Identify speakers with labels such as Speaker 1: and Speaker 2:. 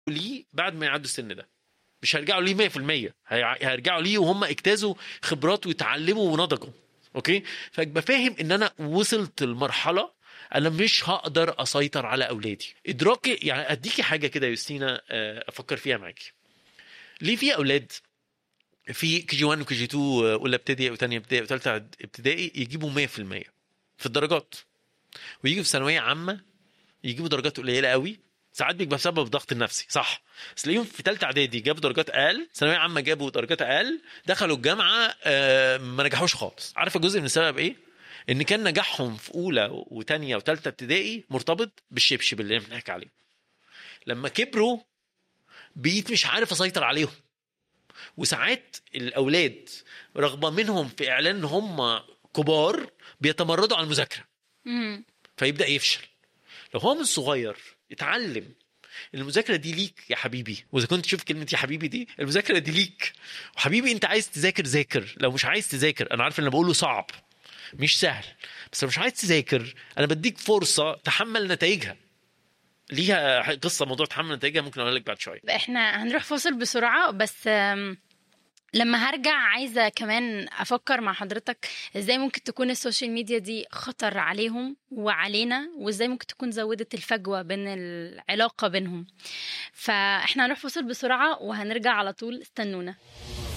Speaker 1: ليه بعد ما يعدوا السن ده مش هيرجعوا ليه 100% هي- هيرجعوا ليه وهم اجتازوا خبرات ويتعلموا ونضجوا اوكي فابقى فاهم ان انا وصلت لمرحله انا مش هقدر اسيطر على اولادي ادراكي يعني اديكي حاجه كده يا يوستينا آه، افكر فيها معاكي ليه في اولاد في كي جي 1 وكي جي 2 آه، اولى ابتدائي وثانيه ابتدائي وثالثه ابتدائي يجيبوا 100% في الدرجات ويجي في ثانويه عامه يجيبوا درجات قليله قوي ساعات بيبقى بسبب الضغط النفسي صح بس تلاقيهم في ثالثه اعدادي جابوا درجات اقل ثانويه عامه جابوا درجات اقل دخلوا الجامعه آه، ما نجحوش خالص عارفه جزء من السبب ايه ان كان نجاحهم في اولى وثانيه وثالثه ابتدائي مرتبط بالشبشب اللي بنحكي عليه لما كبروا بقيت مش عارف اسيطر عليهم وساعات الاولاد رغبه منهم في اعلان ان هم كبار بيتمردوا على المذاكره
Speaker 2: مم.
Speaker 1: فيبدا يفشل لو هو من صغير اتعلم إن المذاكره دي ليك يا حبيبي واذا كنت تشوف كلمه يا حبيبي دي المذاكره دي ليك وحبيبي انت عايز تذاكر ذاكر لو مش عايز تذاكر انا عارف ان انا بقوله صعب مش سهل بس لو مش عايز تذاكر انا بديك فرصه تحمل نتائجها ليها قصه موضوع تحمل نتائجها ممكن اقول لك بعد شويه
Speaker 2: احنا هنروح فاصل بسرعة بس آم، لما هرجع عايزة كمان أفكر مع حضرتك إزاي ممكن تكون السوشيال ميديا دي خطر عليهم وعلينا وإزاي ممكن تكون زودت الفجوة بين العلاقة بينهم فإحنا هنروح فاصل بسرعة وهنرجع على طول استنونا